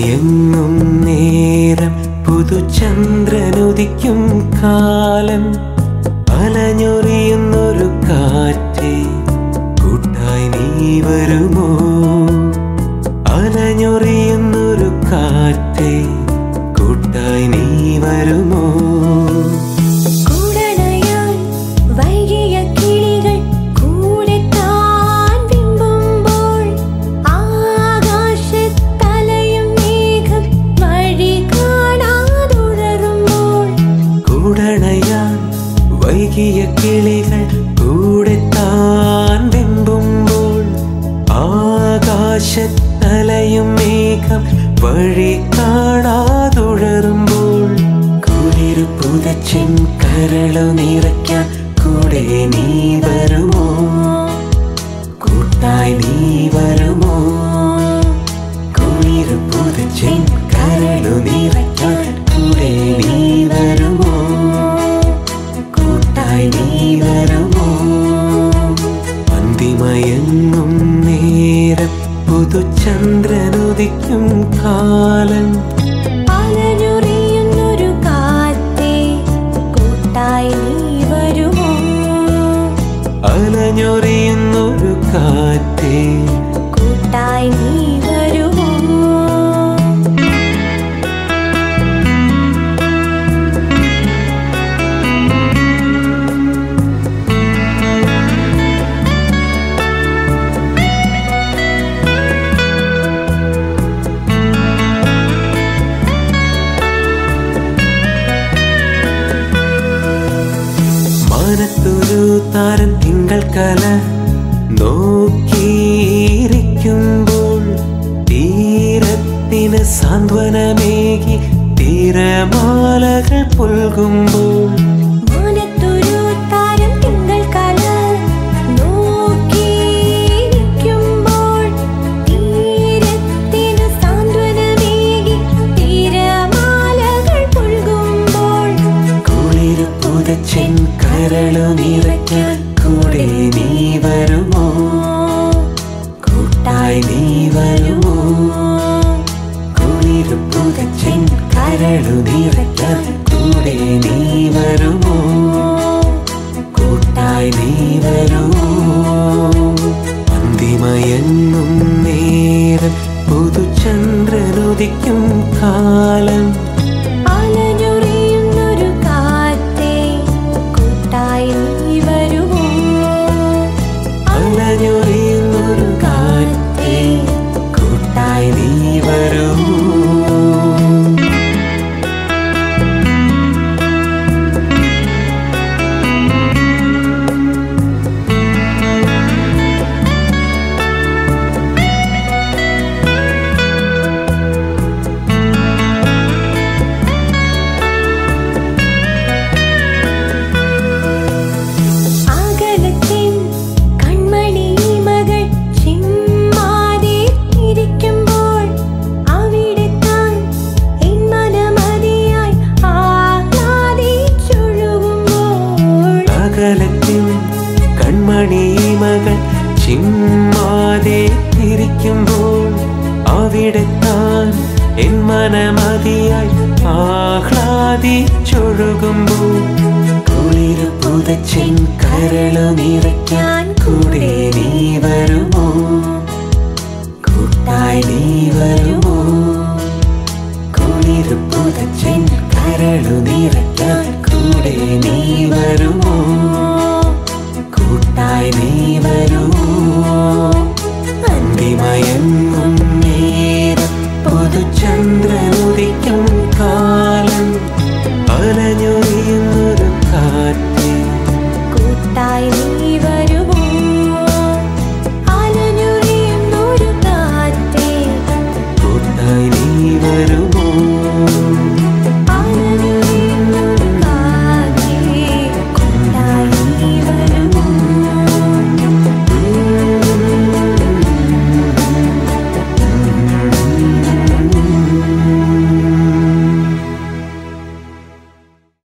അന്തിമയങ്ങും നേരം പുതുചന്ദ്രനുദിക്കും കാലം അലഞ്ഞൊറിയുന്നൊരു കാറ്റ് കൂട്ടായി നീ വരുമോ അലഞ്ഞൊറിയുന്നൊരു കാറ്റ് കൂട്ടായി നീ വരുമോ കൂടണയാൻ വൈകിയ കിളികൾ കൂടെ താൻ വിമ്പുമ്പോൾ ആകാശത്തലയും മേഘം വഴി കാണാതുഴറുമ്പോൾ കൂടണയാൻ വൈകിയ കിളികൾ കൂടെ താൻ വെമ്പുമ്പോൾ ആകാശത്തലയും മേഘം വഴി കാണാതുഴറുമ്പോൾ കുളിരു പുതച്ചിൻ കരളു നിറയ്ക്കാൻ കൂടെ നീ വരുമോ കൂട്ടായി നീ വരുമോ കുളിരു പുതച്ചിൻ കരളു നിറയ്ക്കാൻ കൂടെ നീ വരുമോ കൂട്ടായി നീ വരുമോ അന്തിമയങ്ങും നേരം പുതുചന്ദ്രനുദിക്കും കാലം അലഞ്ഞുറിയുന്നൊരു കാറ്റേ കൂട്ടായി നീ വരുമോ അലഞ്ഞൊറിയുന്നൊരു കാറ്റേ കൂട്ടായി നീ വരുമോ മാനത്തൊരു താരം തിങ്കൾ കല നോക്കിയിരിക്കുമ്പോൾ തീരത്തിന് സാന്ത്വനമേകി തീരമാലകൾ പുൽകുമ്പോൾ മാനത്തൊരു താരം തിങ്കൾ കല നോക്കിയിരിക്കുമ്പോൾ തീരത്തിന് സാന്ത്വനമേകി തീരമാലകൾ പുൽകുമ്പോൾ കുളിരു പുതച്ചിൻ കരളു നിറയ്ക്കാൻ കൂടെ നീ വരുമോ കൂട്ടായി നീ വരുമോ കുളിരു പുതച്ചിൻ കരളു നിറയ്ക്കാൻ കൂടെ നീ വരുമോ കൂട്ടായി നീ വരുമോ അന്തിമയങ്ങും നേരം പുതുചന്ദ്രനുദിക്കും കാലം അലഞ്ഞുറിയുന്നൊരു കാറ്റേ കൂട്ടായി നീ വരുമോ അലഞ്ഞൊറിയുന്നൊരു കാറ്റേ കൂട്ടായി നീ വരുമോ അകലത്തിൻ കൺമണി മകൾ ചിമ്മാതെ ഇരിക്കുമ്പോൾ അവിടെ താൻ എൻ മനമതിയായി ആഹ്ലാദിച്ചൊഴുകുമ്പോൾ അകലത്തിൽ കൺമണി മകൾ ചിമ്മാതെ തിരിക്കുമ്പോൾ അവിടെ താൻ എൻ മനമതിയായി ആഹ്ലാദിച്ചൊഴുകുമ്പോൾ കുളിരു പുതച്ചിൻ കരളു നിറയ്ക്കാൻ കൂടെ നീ വരുമോ കൂട്ടായി നീ വരുമോ കുളിരു പുതച്ചിൻ കരളു നിറയ്ക്കാൻ കൂടെ നീ വരുമോ കൂട്ടായി നീ വരുമോ അന്തിമയങ്ങും നേരം പുതുചന്ദ്രനുദിക്കും കാലം അലഞ്ഞൊറിയുന്നൊരു കാറ്റ് കൂട്ടായി നീ വരുമോ അലഞ്ഞുറിയുന്നൊരു കാറ്റേ കൂട്ടായി നീ വരൂ